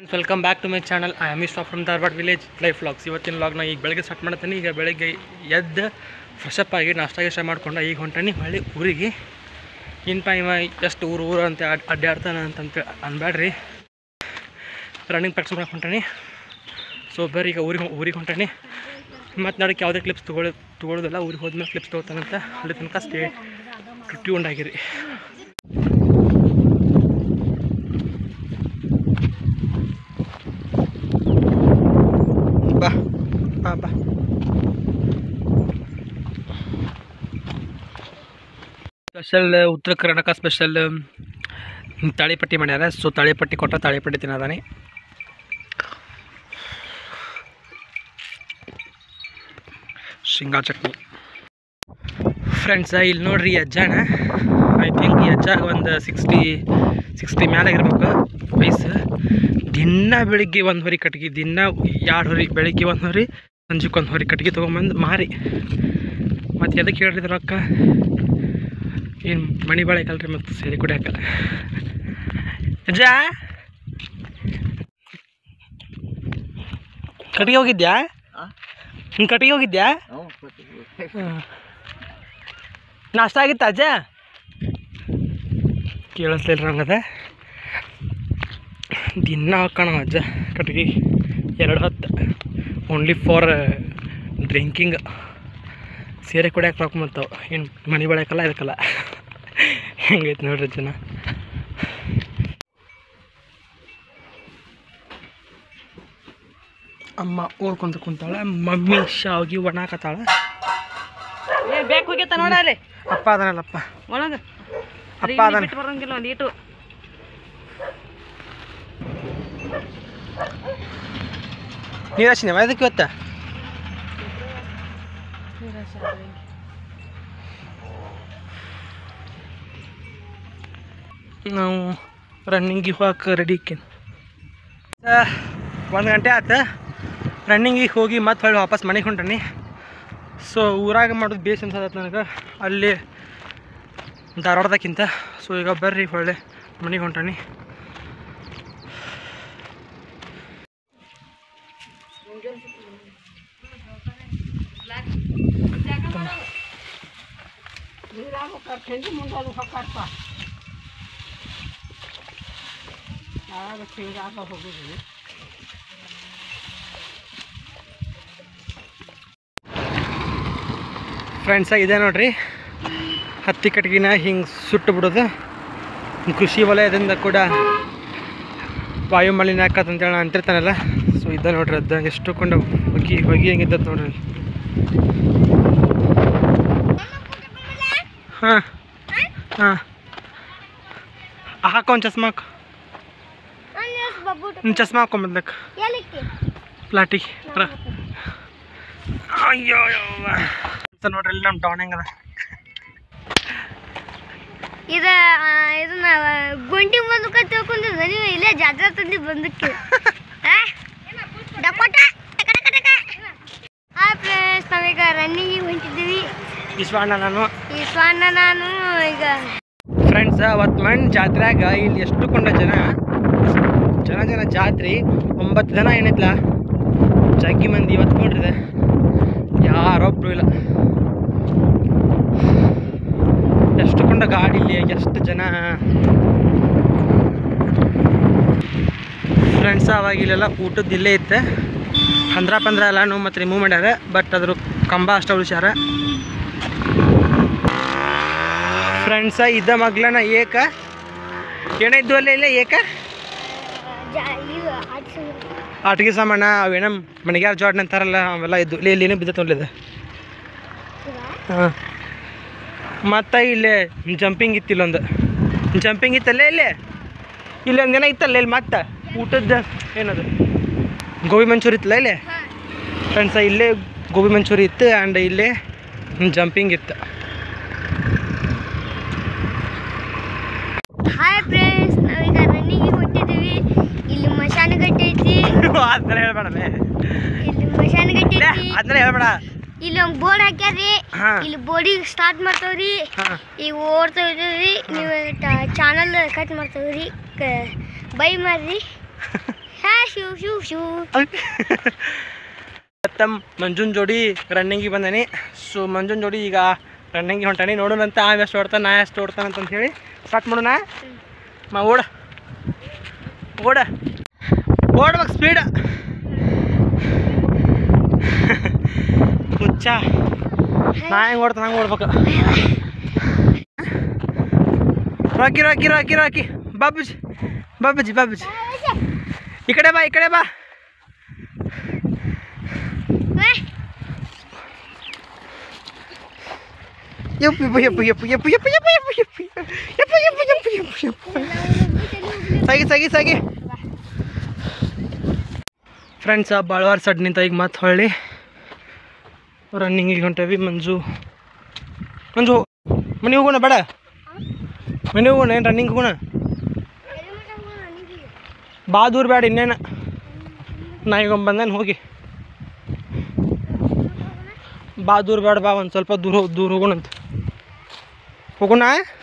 Welcome back to my channel I am ಇಷ್ಟ from Dharwad village life vlogs ಇವತ್ತಿನ ವ್ಲಾಗ್ನ ಈಗ ಬೆಳಗ್ಗೆ ಸ್ಟಾರ್ಟ್ ಮಾಡ್ತೀನಿ ಈಗ ಬೆಳಗ್ಗೆ ಎದ್ದು ಫ್ರೆಶ್ ಅಪ್ ಆಗಿ ನಾಷ್ಟ ಗಿಷ್ಟ ಮಾಡ್ಕೊಂಡು ಈಗ ಹೊಂಟಾನಿ ಹೊಳ್ಳಿ ಊರಿಗೆ ಏನಪ್ಪ ಇವ ಎಷ್ಟು ಊರು ಊರು ಅಂತ ಅಡ್ ಅಡ್ಡಾಡ್ತಾನೆ ಅಂತಂತ ಅನ್ಬೇಡ್ರಿ ರನ್ನಿಂಗ್ ಪ್ರಾಕ್ಟೀಸ್ ಮಾಡಕ್ಕೆ ಹೊಂಟಾನಿ ಸೊ ಬರ್ರಿ ಈಗ ಊರಿಗೆ ಊರಿಗೆ ಹೊಂಟಾನಿ ಮತ್ತು ನಡಕ್ಕೆ ಯಾವುದೇ ಕ್ಲಿಪ್ಸ್ ತೊಗೊಳ್ಳೋ ತೊಗೊಳ್ಳೋದಿಲ್ಲ ಊರಿಗೆ ಹೋದ್ಮೇಲೆ ಕ್ಲಿಪ್ಸ್ ತೊಗೋತಾನಂತ ಅಲ್ಲಿ ತನಕ ಸ್ಟೇ ಟ್ಯೂನ್ ಆಗಿರಿ ಬಾ ಬಾ ಬಾ ಸ್ಪೆಷಲ್ ಉತ್ತರ ಕರ್ನಾಟಕ ಸ್ಪೆಷಲ್ ತಾಳಿಪಟ್ಟಿ ಮಾಡ್ಯಾರ ಸೊ ತಾಳಿಪಟ್ಟಿ ಕೊಟ್ಟ ತಾಳಿಪಟ್ಟಿ ತಿನ್ನೋದಾನೆ ಶೇಂಗಾ ಚಟ್ನಿ ಫ್ರೆಂಡ್ಸ ಇಲ್ಲಿ ನೋಡ್ರಿ ಈ ಅಜ್ಜಾನ ಐ ಥಿಂಕ್ ಈ ಅಜ್ಜಾಗ ಒಂದು ಸಿಕ್ಸ್ಟಿ ಸಿಕ್ಸ್ಟಿ ಮ್ಯಾಲೆ ಇರ್ಬೇಕು ವಯಸ್ಸು ದಿನ ಬೆಳಿಗ್ಗೆ ಒಂದು ಹೊರಿ ಕಟ್ಗೆ ದಿನ ಎರಡು ಹೊರಿ ಬೆಳಿಗ್ಗೆ ಒಂದು ಹೊರಿ ಸಂಜೆಗೆ ಒಂದು ಹೊರಿ ಕಟ್ಗೆ ತೊಗೊಂಬಂದು ಮಾರಿ ಮತ್ತು ಎದಕ್ಕೆ ಹೇಳಿದ್ರು ರೊಕ್ಕ ಏನು ಮಣಿ ಬಾಳೆಕಲ್ರಿ ಮತ್ತು ಸೇರಿ ಕುಡಿಯಾಕ ಅಜ್ಜ ಕಟ್ಗೆ ಹೋಗಿದ್ಯಾ ಹ್ಞೂ ಕಟ್ಗೆ ಹೋಗಿದ್ಯಾ ಹ್ಮ್. ನಾಷ್ಟ ಆಗಿತ್ತ ಅಜ್ಜ ಕೇಳಿಸ್ಲಿಲ್ಲ ನಂಗದ ದಿನ ಹಾಕೋಣ ಅಜ್ಜ ಕಟ್ಗೆ ಎರಡು ಹೊತ್ತು ಓನ್ಲಿ ಫಾರ್ ಡ್ರಿಂಕಿಂಗ್ ಸೇರೆ ಕುಡಿಯಕ್ಕೆ ರೊಕ್ಕ ಮಾಡ್ತಾವೆ ಏನು ಮನೆ ಬೆಳಕಲ್ಲ ಇದಕ್ಕಲ್ಲ ಹೆಂಗೈತೆ ನೋಡ್ರಿ ಜನ ಅಮ್ಮ ಓಡ್ಕೊಂತ ಕುಂತಾಳ ಮಮ್ಮಿ ಶಾವ್ಗಿ ಒಣಾಕತ್ತಾಳ ಏ ಬೇಕು ಹೋಗ್ಯತ ನೋಡ ಅಲ್ಲಿ ಅಪ್ಪ ಅದನಲ್ಲಪ್ಪ ಒಳಗ ಅಪ್ಪ ಅದನ್ನ ಬಿಟ್ಟು ಬರಂಗಿಲ್ಲ ಒಂದು ಈಟು ನೀರಾಶಿನ ಅದಕ್ಕೆ ಇವತ್ತ ನಾವು ರನ್ನಿಂಗಿಗೆ ಹೋಗಕ್ಕೆ ರೆಡಿ ಇಕ್ಕೇನು ಒಂದು ಗಂಟೆ ಆಯ್ತು ರನ್ನಿಂಗಿಗೆ ಹೋಗಿ ಮತ್ತೆ ಹೊಳ್ಳಿ ವಾಪಸ್ ಮನೆಗೆ ಹೊಂಟನಿ ಸೊ ಊರಾಗ ಮಾಡೋದು ಬೇಸ್ ಅನ್ಸತ್ತೆ ನನಗೆ ಅಲ್ಲಿ ಧಾರವಾಡದಕ್ಕಿಂತ ಸೊ ಈಗ ಬರ್ರಿ ಹೊಳ್ಳೆ ಮನೆಗೆ ಹೊಂಟನಿ ಫ್ರೆಂಡ್ಸ ಇದೆ ನೋಡ್ರಿ ಹತ್ತಿ ಕಟ್ಗಿನ ಹಿಂಗೆ ಸುಟ್ಟು ಬಿಡೋದು ಕೃಷಿ ವಲಯದಿಂದ ಕೂಡ ವಾಯು ಮಾಲಿನ್ಯ ಆಕತ್ ಅಂತೇಳಿ ಅಂತಿರ್ತಾನಲ್ಲ ಸೊ ಇದ ನೋಡ್ರಿ ಅದ ಎಷ್ಟು ಕೊಂಡು ಹೊಗಿ ಹೊಗಿ ಹೆಂಗಿದ್ದ ನೋಡ್ರಿ ಹಾಂ ಹಾಂ ಹಾಕೋ ಒಂದು ಚಸ್ಮಾ ಹಾಕು ಒಂದು ಚಸ್ಮಾ ಹಾಕೊಂಬದ್ಲಕ್ಕ ಪ್ಲಾಟಿ ಅಯ್ಯೋ ಯವ್ವ. ಅಂತ ನೋಡ್ರಿ ಇಲ್ಲಿ ನಮ್ಮ ಟೌನ್ ಹೆಂಗದ ಇದ ಆ, ಇದನ್ನ ಗುಂಡಿ ಬಂದಕ್ಕೆ ತಿಳ್ಕೊಂಡಿದ್ದ ನೀವು ಇಲ್ಲೇ ಜಾತ್ರೆ ತಂದು ಬಂದಕ್ಕೆ ಡಕೋಟ ಹಾಯ್ ಫ್ರೆಂಡ್ಸ್ ನಾವೀಗ ರನ್ನಿಂಗಿಗೆ ಹೊಂಟಿದ್ದೀವಿ ವಿಶ್ವಣ್ಣ ನಾನು ಈ ಸ್ವಾನ ನಾನು ಈಗ ಫ್ರೆಂಡ್ಸ್ ಅವತ್ತು ಮಣ್ಣು ಜಾತ್ರೆಯಾಗ ಇಲ್ಲಿ ಎಷ್ಟು ಕೊಂಡ ಜನ ಜನ ಜನ ಜಾತ್ರೆ ಒಂಬತ್ತು ಜನ ಏನೈತ್ಲ ಜಗ್ಗಿ ಮಂದಿ ಇವತ್ತು ನೋಡ್ರಿದೆ ಯಾರೊಬ್ರು ಇಲ್ಲ ಎಷ್ಟು ಕೊಂಡ ಗಾಡಿ ಇಲ್ಲಿ ಎಷ್ಟು ಜನ ಫ್ರೆಂಡ್ಸ್ ಅವಾಗ ಇಲ್ಲೆಲ್ಲ ಊಟದ್ದು ಇಲ್ಲೇ ಇತ್ತು ಹಂದ್ರ ಪಂದ್ರ ಎಲ್ಲಾನು ಮತ್ತು ರಿಮೂವ್ ಮಾಡ್ಯಾರ ಬಟ್ ಅದ್ರ ಕಂಬ ಅಷ್ಟ ಉಳಿಸ್ಯಾರ ಫ್ರೆಂಡ್ಸ ಇದ್ದ ಮಗ್ಲನ ಏಕ ಏನಿದ್ದು ಅಲ್ಲೇ ಇಲ್ಲ ಏಕ ಜಾ- ಇದು ಆಡ್ಸಿ ಆಟಿಗೆ ಸಾಮಾನ ಅವೇನ ಮಣಿಗ್ಯಾರ ಜಾಡ್ನ ಅಂತಾರಲ್ಲ ಅವೆಲ್ಲ ಇದ್ದು ಇಲ್ಲಿ ಇಲ್ಲೇನೇ ಬಿದ್ದ ತೊಗೊಳಿದೆ ಹಾಂ ಮತ್ತು ಇಲ್ಲಿ ಜಂಪಿಂಗ್ ಇತ್ತು ಇಲ್ಲೊಂದು ಜಂಪಿಂಗ್ ಇತ್ತಲ್ಲೇ ಇಲ್ಲಿ ಇಲ್ಲಿ ಒಂದು ದಿನ ಇತ್ತಲ್ಲ ಇಲ್ಲಿ ಮತ್ತೆ ಊಟದ್ದು ಏನದು ಗೋಬಿ ಮಂಚೂರಿ ಇತ್ತಲ್ಲ ಇಲ್ಲಿ ಫ್ರೆಂಡ್ಸ ಇಲ್ಲೇ ಗೋಬಿ ಮಂಚೂರಿ ಇತ್ತು ಆ್ಯಂಡ್ ಇಲ್ಲೇ ಜಂಪಿಂಗ್ ಇತ್ತು ಹಾಯ್ ಫ್ರೆಂಡ್ಸ್ ನಾವೀಗ ರನ್ನಿಂಗಿಗೆ ಹೊಂಟಿದ್ದೀವಿ ಇಲ್ಲಿ ಮಶಾನಗಟ್ಟೆ ಐತಿ ಅದನ್ನ ಹೇಳ್ಬೇಡಲೇ ಇಲ್ಲಿ ಮಶಾನಗಟ್ಟೆ ಐತಿ ಅದನ್ನ ಹೇಳ್ಬೇಡ ಇಲ್ಲಿ ಒಂದು ಬೋರ್ಡ್ ಹಾಕ್ಯಾರ್ರಿ ಹಾ. ಇಲ್ಲಿ ಬೋರ್ಡಿಗೆ ಸ್ಟಾರ್ಟ್ ಮಾಡ್ತಾವ್ರಿ ಹಾಂ ಈಗ ಓಡ್ತಾ ಇದ್ದೀವಿ ನೀವು ಚಾನಲ್ ಕಟ್ ಮಾಡ್ತಾವ್ರಿ ಬೈ ಮಾಡ್ರಿ ಹಾ ಶಿವ್ ಶಿವ್ ಶಿವ್ ಮತ್ತೆ ಮಂಜುನ್ ಜೋಡಿ ರನ್ನಿಂಗಿಗೆ ಬಂದಾನೆ ಸೊ ಮಂಜುನ್ ಜೋಡಿ ಈಗ ರನ್ನಿಂಗಿಗೆ ಹೊಂಟಾನೆ ನೋಡೋಣಂತ ಅವ ಎಷ್ಟು ಓಡ್ತಾನೆ ನಾ ಎಷ್ಟು ಓಡ್ತಾನೆ ಅಂತ ಹೇಳಿ ಸ್ಟಾರ್ಟ್ ಮಾಡೋಣ ಮಾ ಓಡ ಓಡ ಓಡ್ಬೇಕು ಸ್ಪೀಡ್ ಮುಚ್ಚ ನಾ ಹೆಂಗೆ ಓಡ್ತಾನೆ ಹಂಗೆ ಓಡ್ಬೇಕು ರಾಕಿ ರಾಕಿ ರಾಕಿ ರಾಕಿ ಬಾಬುಜಿ ಬಾಬುಜಿ ಬಾಬುಜಿ ಈ ಕಡೆ ಬಾ ಈ ಕಡೆ ಬಾ ಯಪ್ಪು ಯಪ್ಪು ಯಪ್ಪು ಯಪ್ಪು ಯಪ್ಪು ಯಪ್ಪು ಯಪ್ಪು ಯಪ್ಪು ಯಪ್ಪು ಯಪ್ಪು ಯಪ್ಪು ಯಪ್ಪು ಯಪ್ಪು ಸಾಗಿ ಸಾಗಿ ಸಾಗಿ ಫ್ರೆಂಡ್ಸ್ ಆ ಬಾಳ್ವಾರ ಸಡ್ ನಿಂತ ಈಗ ಮತ್ತೆ ಹೊಳ್ಳಿ ರನ್ನಿಂಗಿಗೆ ಹೊಂಟೇವಿ ಮಂಜು ಮಂಜು ಮನೆ ಹೋಗೋಣ ಬೇಡ ಮನೆ ಹೋಗೋಣ ಏನು ರನ್ನಿಂಗ್ ಹೋಗೋಣ ಬಾ ದೂರ ಬೇಡ ಇನ್ನೇನು ನಾ ಈಗ ಬಂದೇನು ಹೋಗಿ ಬಾ ದೂರ ಬೇಡ ಬಾ ಒಂದು ಸ್ವಲ್ಪ ದೂರ ಹೋಗ್- ದೂರ ಹೋಗೋಣಂತ ಹೋಗೋಣ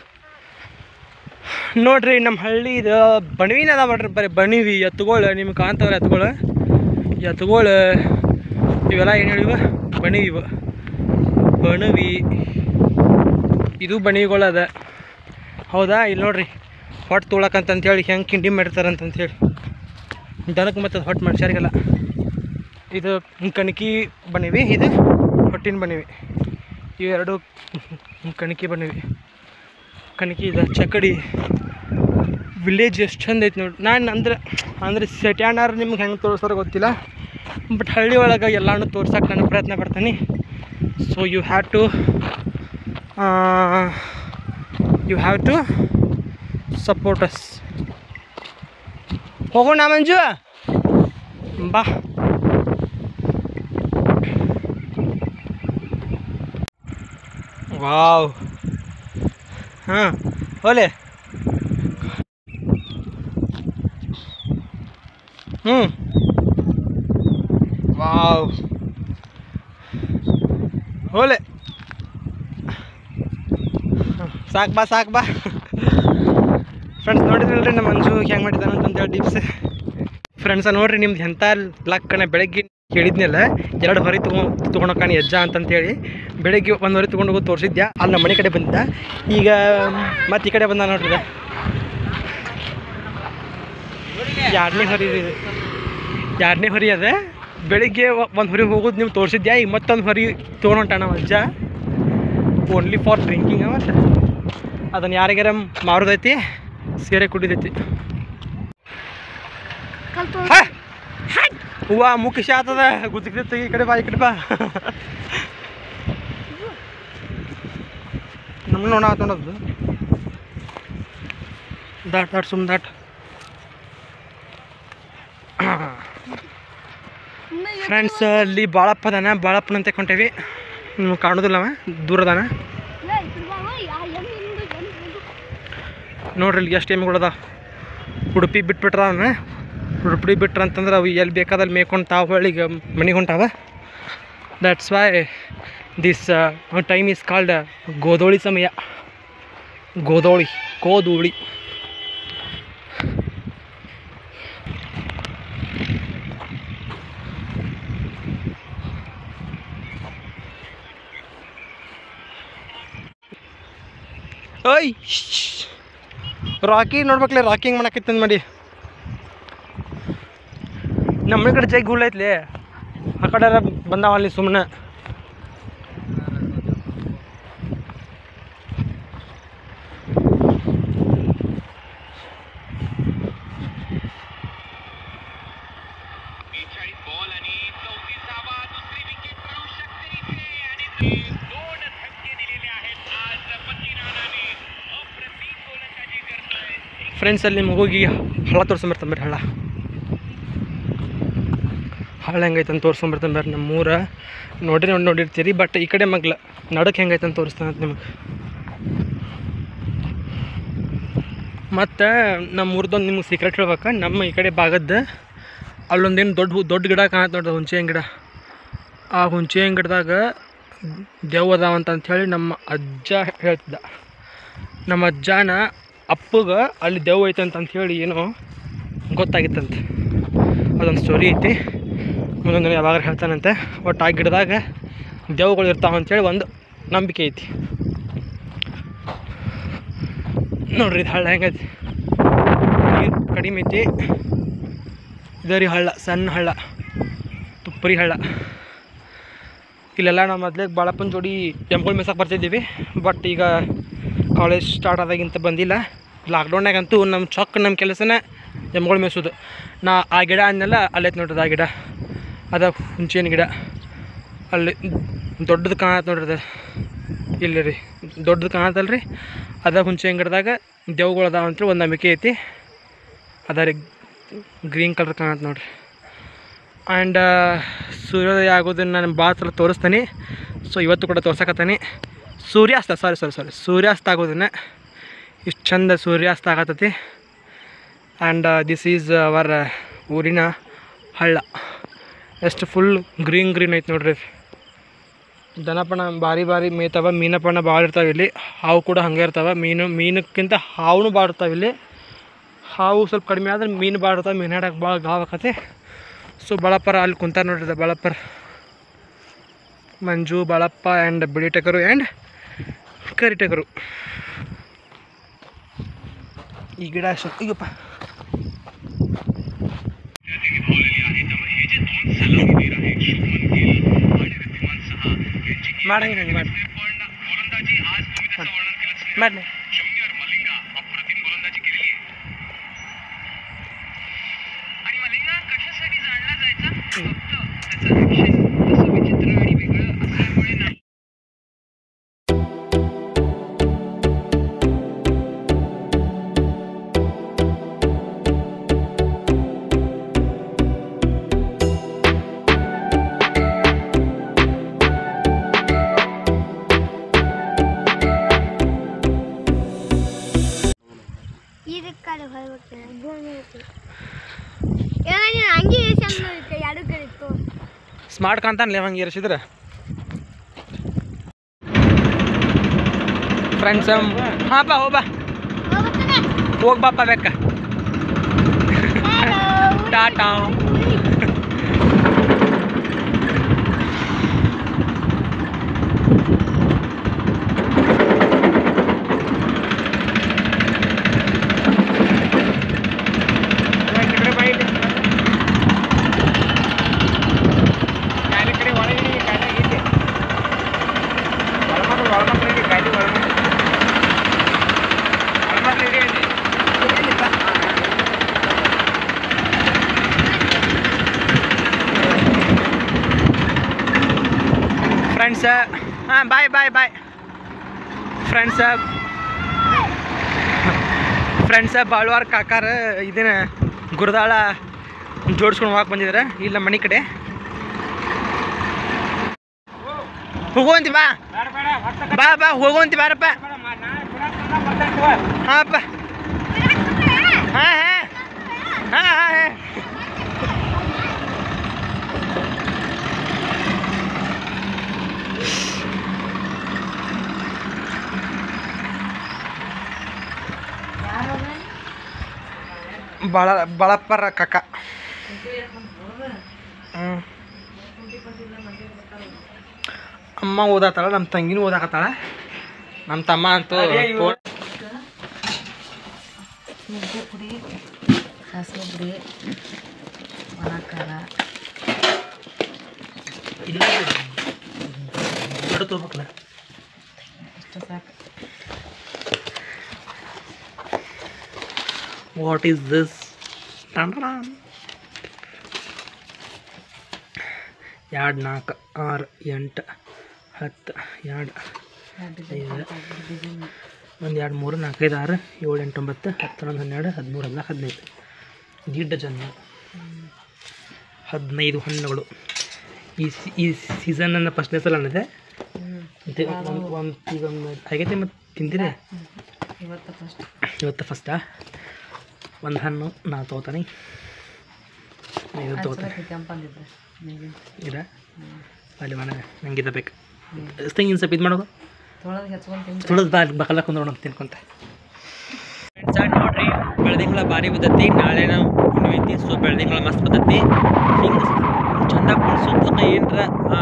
ನೋಡ್ರಿ ನಮ್ಮ ಹಳ್ಳಿ ಇದು ಬಣವಿನ ಅದ ಮಾಡ್ರಿ ಬರೀ ಬಣಿವಿ ಎತ್ತುಗಳು ನಿಮ್ಗೆ ಕಾಣ್ತಾವ್ರ ಎತ್ತುಗಳು ಎತ್ತುಗಳು ಇವೆಲ್ಲ ಏನು ಹೇಳಿವ ಬಣಿವಿ ಇವು ಬಣವಿ ಇದು ಬಣಿಗಳು ಅದ ಹೌದಾ ಇಲ್ಲಿ ನೋಡ್ರಿ ಹೊಟ್ಟೆ ತೊಳಕಂತಂತೇಳಿ ಹೆಂಗೆ ಕಿಂಡಿ ಮಾಡಿರ್ತಾರಂತಂತೇಳಿ ದನಕ್ಕೆ ಮತ್ತು ಹೊಟ್ಟೆ ಮನುಷ್ಯರಿಗೆಲ್ಲ ಇದು ಕಣಕಿ ಬಣಿವಿ ಇದು ಹೊಟ್ಟಿನ ಬಣಿವಿ ಇವೆರಡು ಕಣಕಿ ಬಣಿವಿ ಕಣಕಿ ಇದೆ ಚಕಡಿ ವಿಲೇಜ್ ಎಷ್ಟು ಚಂದ ಐತೆ ನೋಡಿ ನಾನು ಅಂದ್ರೆ ಅಂದ್ರೆ ಸೆಟ್ಯಾಣಾರ್ ನಿಮ್ಗೆ ಹೆಂಗೆ ತೋರಿಸೋರು ಗೊತ್ತಿಲ್ಲ ಬಟ್ ಹಳ್ಳಿ ಒಳಗೆ ಎಲ್ಲಾನು ತೋರ್ಸಕ್ಕೆ ನಾನು ಪ್ರಯತ್ನ ಪಡ್ತೀನಿ so you have to you have to support us ಹೋಗೋಣ ಮಂಜು ಬಾ ವಾವ್ ಹಾಂ ಓಲೆ ಹ್ಞೂ ವಾವ್ ಓಲೆ ಸಾಕು ಬಾ ಸಾಕು ಬಾ ಫ್ರೆಂಡ್ಸ್ ನೋಡಿದ್ರಲ್ರಿ ನಮ್ಮ ಮಂಜು ಹೆಂಗೆ ಮಾಡಿದ್ದಾನೆ ಅಂತಂದೇಳಿ ಡಿಪ್ಸ್ ಫ್ರೆಂಡ್ಸ ನೋಡ್ರಿ ನಿಮ್ದು ಎಂಥ ಲಕ್ಕನ ಬೆಳಗ್ಗೆ ಹೇಳಿದ್ನಲ್ಲ ಎರಡು ಹೊರೆ ತೊಗೊಂಡು ತೊಗೊಂಡೋಕಾನಿ ಅಜ್ಜ ಅಂತಂತೇಳಿ ಬೆಳಗ್ಗೆ ಒಂದು ಹೊರೆ ತೊಗೊಂಡು ಹೋಗಿ ತೋರಿಸಿದ್ದೆ ಅಲ್ಲಿ ನಮ್ಮ ಮನೆ ಕಡೆ ಬಂದಿದ್ದ ಈಗ ಮತ್ತೆ ಈ ಕಡೆ ಬಂದ ನೋಡ್ರಿ ಇದು. ಎರಡನೇ ಹೊರಿ ಇದು ಎರಡನೇ ಹೊರಿ ಅದ ಬೆಳಿಗ್ಗೆ ಒಂದು ಹೊರಿ ಹೋಗೋದು ನೀವು ತೋರಿಸಿದ್ಯಾ ಈಗ ಮತ್ತೊಂದು ಹೊರಿ ತೊಗೊಂಡು ನಮ್ಮ ಅಜ್ಜ ಓನ್ಲಿ ಫಾರ್ ಡ್ರಿಂಕಿಂಗ್ ಮತ್ತು ಅದನ್ನು ಯಾರಿಗಾರ ಮಾರೋದೈತಿ ಸೇರೆ ಕುಡಿದೈತಿ ಕಲ್ತು ಹಾ! ಹೂವ ಮುಖ ಶಾತದ ಗುದ್ದಕ್ತಿ ಈ ಕಡೆ ಬಾ ಈ ಕಡೆ ಬಾ ನಮ್ಗೆ ನೋಡ ಆತೊಂಡದ್ದು ದಾಟ್ ದಾಟ್ ಸುಮ್ ದಾಟ್ ಫ್ರೆಂಡ್ಸ್ ಅಲ್ಲಿ ಬಾಳಪ್ಪ ಅದಾನ ಬಾಳಪ್ಪನಂತೆ ಕೊಂಟೇವಿ ನಿಮ್ಗೆ ಕಾಣೋದಿಲ್ಲ ಅವ ದೂರ ಅದಾನ ನೋಡ್ರಿ ಇಲ್ಲಿ ಎಷ್ಟು ಎಮ್ಮೆಗಳದ ಉಡುಪಿ ಬಿಟ್ಬಿಟ್ರ ಅವನ್ನ ಉಡುಪಿ ಬಿಟ್ರ ಅಂತಂದ್ರೆ ಅವು ಎಲ್ಲಿ ಬೇಕಾದಲ್ಲಿ ಮೇಯ್ಕೊಂಡು ತಾವು ಹೊಳ್ಳಿಗೆ ಮನೆಗೆ ಹೊಂಟಾವ that's why this time is called ಗೋಧೋಳಿ ಸಮಯ ಗೋಧೋಳಿ ಗೋಧೂಳಿ ಓಯ್ ರಾಕಿ ನೋಡ್ಬೇಕಲೆ ರಾಕಿಂಗ್ ಮಾಡಕತ್ತಂದು ಮಾಡಿ ನಮ್ಮ ಕಡೆ ಜೈ ಗುಲ್ ಐತ್ಲಿ ಆ ಕಡೆ ಬಂದಾವ ಅಲ್ಲಿ ಸುಮ್ಮನೆ ಫ್ರೆಂಡ್ಸ್ ಅಲ್ಲಿ ನಿಮ್ಗೆ ಹೋಗಿ ಹಳ್ಳ ತೋರ್ಸ್ಕೊಂಬರ್ತಾನೆ ಬರ್ರಿ ಹಳ್ಳ ಹಳ್ಳ ಹೆಂಗೈತೆ ಅಂತ ತೋರ್ಸ್ಕೊಂಬರ್ತಾನೆ ಬರ್ರಿ ನಮ್ಮ ಊರ ನೋಡಿ ನೋಡಿ ನೋಡಿರ್ತೀರಿ ಬಟ್ ಈ ಕಡೆ ಮಗ್ಲ ನಡಕ್ಕೆ ಹೆಂಗೈತೆ ಅಂತ ತೋರಿಸ್ತಾನೆ ಅಂತ ನಿಮಗೆ ಮತ್ತು ನಮ್ಮ ಊರ್ದೊಂದು ನಿಮ್ಗೆ ಸೀಕ್ರೆಟ್ ಹೇಳ್ಬೇಕು ನಮ್ಮ ಈ ಕಡೆ ಭಾಗದ್ದು ಅಲ್ಲೊಂದೇನು ದೊಡ್ಡ ಹೂ- ದೊಡ್ಡ ಗಿಡ ಕಾಣತ್ತೆ ನೋಡ್ರಿ ಹುಂಚೆ ಹಣ್ಣು ಗಿಡ ಆ ಹುಂಚೆ ಹಣ್ಣು ಗಿಡದಾಗ ದೆವ್ವ ಅದಾವ ಅಂತ ಹೇಳಿ ನಮ್ಮ ಅಜ್ಜ ಹೇಳ್ತಿದ್ದ ನಮ್ಮ ಅಜ್ಜನ ಅಪ್ಪಗೆ ಅಲ್ಲಿ ದೆವ್ವ ಐತೆ ಅಂತ ಹೇಳಿ ಏನೋ ಗೊತ್ತಾಗಿತ್ತಂತೆ ಅದೊಂದು ಸ್ಟೋರಿ ಐತಿ ಮುಂದೊಂದು ದಿನ ಯಾವಾಗ ಹೇಳ್ತಾನಂತೆ ಒಟ್ಟು ಆ ಗಿಡದಾಗ ದೇವುಗಳು ಇರ್ತಾವ ಅಂತೇಳಿ ಒಂದು ನಂಬಿಕೆ ಐತಿ ನೋಡ್ರಿ ಇದು ಹಳ್ಳ ಹೆಂಗೈತಿ ನೀರು ಕಡಿಮೆ ಐತಿ ಇದರಿ ಹಳ್ಳ ಸಣ್ಣ ಹಳ್ಳ ತುಪ್ಪರಿ ಹಳ್ಳ ಇಲ್ಲೆಲ್ಲ ನಾವು ಮೊದಲೇ ಬಾಳಪ್ಪನ ಜೋಡಿ ಎಮ್ಗಳು ಮೇಸಕ್ಕೆ ಬರ್ತಿದ್ದೀವಿ ಬಟ್ ಈಗ ಕಾಲೇಜ್ ಸ್ಟಾರ್ಟ್ ಆದಾಗಿಂತ ಬಂದಿಲ್ಲ ಲಾಕ್ಡೌನ್ನಾಗಂತೂ ನಮ್ಮ ಚೊಕ್ಕ ನಮ್ಮ ಕೆಲಸನ ಎಮ್ಗಳು ಮೇಯ್ಸೋದು ನಾ ಆ ಗಿಡ ಅಂದೆಲ್ಲ ಅಲ್ಲೈತೆ ನೋಡ್ರಿ ಆ ಗಿಡ ಅದ ಹುಂಚಿನ ಗಿಡ ಅಲ್ಲಿ ದೊಡ್ಡದು ಕಾಣತ್ತೆ ನೋಡ್ರಿ ಅದು ಇಲ್ಲಿ ರೀ ದೊಡ್ಡದು ಕಾಣತ್ತಲ್ಲ ರೀ ಅದ ಹುಂಚಿನ ಗಿಡದಾಗ ದೇವ್ಗಳು ಅದಾವ ಅಂತೇಳಿ ಒಂದು ನಂಬಿಕೆ ಐತಿ ಅದ ರೀ ಗ್ರೀನ್ ಕಲರ್ ಕಾಣತ್ತೆ ನೋಡ್ರಿ ಆ್ಯಂಡ್ ಸೂರ್ಯೋದಯ ಆಗೋದನ್ನು ನಾನು ಭಾಳ ಸಲ ತೋರಿಸ್ತೀನಿ ಸೊ ಇವತ್ತು ಕೂಡ ತೋರ್ಸಕತ್ತೀನಿ ಸೂರ್ಯಾಸ್ತ ಸಾರಿ ಸಾರಿ ಸಾರಿ ಸೂರ್ಯಾಸ್ತ ಆಗೋದನ್ನು ಇಷ್ಟು ಚಂದ ಸೂರ್ಯಾಸ್ತ ಆಗತ್ತೈತಿ ಆ್ಯಂಡ್ ದಿಸ್ ಈಸ್ ಅವರ್ ಊರಿನ ಹಳ್ಳ ಎಷ್ಟು ಫುಲ್ ಗ್ರೀನ್ ಗ್ರೀನ್ ಐತೆ ನೋಡ್ರಿ ದನಪಣ ಭಾರಿ ಭಾರಿ ಮೇಯ್ತಾವ ಮೀನಪಣ ಭಾಳ ಇರ್ತಾವೆ ಇಲ್ಲಿ ಹಾವು ಕೂಡ ಹಂಗೆ ಇರ್ತಾವೆ ಮೀನು ಮೀನಕ್ಕಿಂತ ಹಾವು ಭಾಳ ಇರ್ತಾವೆ ಇಲ್ಲಿ ಹಾವು ಸ್ವಲ್ಪ ಕಡಿಮೆ ಆದ್ರೆ ಮೀನು ಭಾಳ ಇರ್ತಾವೆ ಮೀನು ಹಿಡಕ್ಕೆ ಭಾಳ ಗಾವ್ ಆಕತಿ ಸೊ ಬಾಳಪ್ಪರ ಅಲ್ಲಿ ಕುಂತಾರ ನೋಡ್ರಿ ಬಾಳಪ್ಪರ ಮಂಜು ಬಾಳಪ್ಪ ಆ್ಯಂಡ್ ಬಿಳಿ ಟಗರು ಆ್ಯಂಡ್ ಕರಿ ಟಗರು ಈ ಗಿಡ ಸ್ವಲ್ಪ ಈಗಪ್ಪ ಮಾಡಂಗೆ ಹಂಗೆ ಮಾಡಿ ಮಾಡಿ ಇದಕ್ಕೆ ಕಡೆ ಹೊರಬಿಡ್ತೇನೆ ಭೂಮಿ ಇರ್ತದೆ ಏನ ನೀನು ಹಂಗೆ ಚಂದ ಇರುತ್ತೆ ಎರಡು ಕಡೆ ಇತ್ತು ಸ್ಮಾರ್ಟ್ ಕಾಂತಾನಲ್ಲ ಹಂಗೆ ಇರಿಸಿದ್ರೆ ಫ್ರೆಂಡ್ಸ್ ಹಾಂ ಬಾ ಹೋಗ್ಬಾ ಹೋಗ್ತಾನೆ ಹೋಗಿ ಬಾಪ ಬೇಕ ಟಾಟಾ ಫ್ರೆಂಡ್ಸ್ ಹಾಂ ಬಾಯ್ ಬಾಯ್ ಬಾಯ್ ಫ್ರೆಂಡ್ಸ್ ಫ್ರೆಂಡ್ಸ ಬಾಳ್ವಾರ್ ಕಾಕಾರ ಇದನ್ನ ಗುರದಾಳ ಜೋಡಿಸ್ಕೊಂಡು ಹೋಗಕ್ಕೆ ಬಂದಿದ್ದಾರೆ ಇಲ್ಲ ಮನೆ ಕಡೆ ಹೋಗುವಂತಿ ಬಾ ಬಾ ಬಾ ಹೋಗುವಂತಿ ಬಾರಪ್ಪ ಹಾಂಪ್ಪ ಹಾಂ ಹಾಂ ಹಾಂ ಹಾಂ ಹಾಂ ಬಾಳ ಬಾಳಪ್ಪರ ಕಾಕ ಹ್ಞೂ ಅಮ್ಮ ಓದಾತಾಳ ನಮ್ಮ ತಂಗಿನೂ ಓದಾಕತ್ತಾಳ ನಮ್ಮ ತಮ್ಮ ಅಂತೂ ಫೋನ್ ನುಗ್ಗೆ ಪುಡಿ ಸಾಸಿವೆ ಪುಡಿ ಒಣ ಖಾರ ಇಲ್ಲ ದೊಡ್ಡ ತಗೋಬೇಕಲ್ಲ ಇಷ್ಟು ಸಾಕು ವಾಟ್ ಈಸ್ ದಿಸ್ ಎರಡು ನಾಲ್ಕು ಆರು ಎಂಟು ಹತ್ತು ಎರಡು ಐದು ಒಂದು ಎರಡು ಮೂರು ನಾಲ್ಕೈದು ಆರು ಏಳು ಎಂಟು ಒಂಬತ್ತು ಹತ್ತು ಹನ್ನೊಂದು ಹನ್ನೆರಡು ಹದಿಮೂರು ಹದಿನಾಲ್ಕು ಹದಿನೈದು ಗಿಡ್ಡ ಜನ ಹದಿನೈದು ಹಣ್ಣುಗಳು ಈ ಸಿ ಈ ಸೀಸನ್ ಫಸ್ಟ್ನೇ ಸಲ ಅನ್ನಿದೆ ಒಂದು ಒಂದು ಈಗ ಒಂದು ಆಗೈತೆ ಮತ್ತು ತಿಂತೀರಿ ಇವತ್ತು ಫಸ್ಟ್ ಇವತ್ತು ಫಸ್ಟಾ ಒಂದು ಹಣ್ಣು ನಾ ತೊಗೋತಾನೆ ಇದು ತೊಗೋತಾನೆ ಕೆಂಪಂದಿದ್ರೆ ಇದ ಅಲ್ಲಿ ಮನೆ ನಂಗೆ ಇದು ಬೇಕು ತೆಂಗಿನ ಸ್ವಲ್ಪ ಇದು ಮಾಡೋದು ತೊಳೆದು ಹೆಚ್ಕೊಂಡು ತಿಂದು ತುಳಿದು ಬಾ ಅಲ್ಲಿ ಬಕಲ ಕುಂದ್ರೋಣ ತಿನ್ಕೊಂತ ನೋಡ್ರಿ ಬೆಳದಿಂಗಳ ಭಾರಿ ಬಿದ್ದತಿ ನಾಳೆ ನಾವು ಓಣಿ ಐತಿ ಸೊ ಬೆಳ್ದಿಂಗಳ ಮಸ್ತ್ ಬರ್ತೈತಿ ಹಿಂಗೆ ಚಂದಪ್ಪನ ಸುತ್ತಲಕ ಏನರ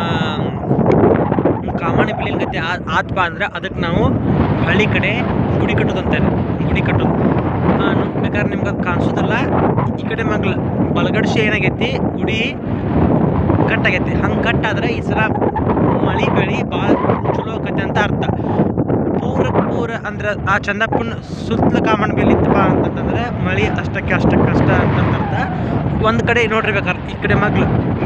ಕಾಮಣಿ ಬಿಲ್ಲಿನ ಗತಿ ಆತ್ಪ ಅಂದ್ರೆ ಅದಕ್ಕೆ ನಾವು ಹಳ್ಳಿ ಕಡೆ ಗುಡಿ ಕಟ್ಟೋದು ಅಂತಾರೆ ಗುಡಿ ಕಟ್ಟೋದು ಆ, ನಮ್- ಬೇಕಾದ್ರೆ ನಿಮ್ಗೆ ಅದು ಕಾಣಿಸೋದಿಲ್ಲ ಈ ಕಡೆ ಮಗ್ಲು ಬಲಗಡ್ಸಿ ಏನಾಗೈತಿ ಗುಡಿ ಕಟ್ಟಾಗೈತಿ ಹಂಗೆ ಕಟ್ಟಾದ್ರೆ ಈ ಸಲ ಮಳೆ ಬೆಳೆ ಭಾಳ ಚಲೋ ಆಕೈತಿ ಅಂತ ಅರ್ಥ ಪೂರ ಪೂರ ಅಂದ್ರೆ ಆ ಚಂದಪ್ಪನ ಸುತ್ತಲ ಕಾಮಣ್ಣ ಬೆಲೆ ಇತ್ತಪ್ಪ ಅಂತಂತಂದ್ರೆ ಮಳೆ ಅಷ್ಟಕ್ಕೆ ಅಷ್ಟಕ್ಕೆ ಅಷ್ಟ ಅಂತಂದ ಅರ್ಥ ಒಂದು ಕಡೆ ನೋಡ್ರಿ ಬೇಕಾದ್ರೆ ಈ ಕಡೆ ಮಗ್ಲು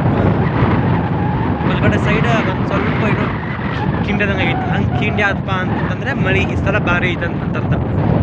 ಒಳಗಡೆ ಸೈಡ್ ಒಂದು ಸ್ವಲ್ಪ ಏನೋ ಕಿಂಡದಂಗೆ ಆಗೈತಿ ಹಂಗೆ ಕಿಂಡಿ ಆದಪ್ಪ ಅಂತಂದ್ರೆ ಮಳೆ ಈ ಸಲ ಭಾರಿ ಐತೆ ಅಂತ ಅರ್ಥ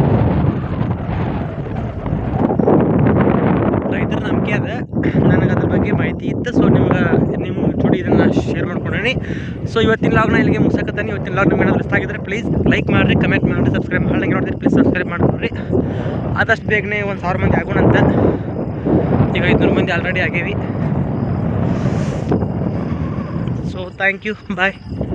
ರೈತರ ನಂಬಿಕೆ ಅದ ನನಗೆ ಅದ್ರ ಬಗ್ಗೆ ಮಾಹಿತಿ ಇತ್ತು ಸೊ ನಿಮ್ಗೆ ನಿಮ್ಮ ಜೋಡಿ ಇದನ್ನು ಶೇರ್ ಮಾಡ್ಕೊಂಡೇನಿ ಸೊ ಇವತ್ತಿನ ಲಾಗ್ನ ಇಲ್ಲಿಗೆ ಮುಗಿಸಕತ್ತಾನೆ ಇವತ್ತಿನ ಲಾಗ್ ನಿಮ್ಗೆ ಏನಾದ್ರು ಇಷ್ಟ ಆಗಿದ್ರೆ ಪ್ಲೀಸ್ ಲೈಕ್ ಮಾಡಿರಿ ಕಮೆಂಟ್ ಮಾಡಿರಿ ಸಬ್ಸ್ಕ್ರೈಬ್ ಮಾಡಿ ನೋಡಿದ್ರೆ ಪ್ಲೀಸ್ ಸಬ್ಸ್ಕ್ರೈಬ್ ಮಾಡ್ಕೊಡ್ರಿ ಆದಷ್ಟು ಬೇಗನೆ ಒಂದು ಸಾವಿರ ಮಂದಿ ಆಗೋಣ ಅಂತ ಈಗ ಐದುನೂರು ಮಂದಿ ಆಲ್ರೆಡಿ ಆಗೇವಿ ಸೊ ಥ್ಯಾಂಕ್ ಯು ಬಾಯ್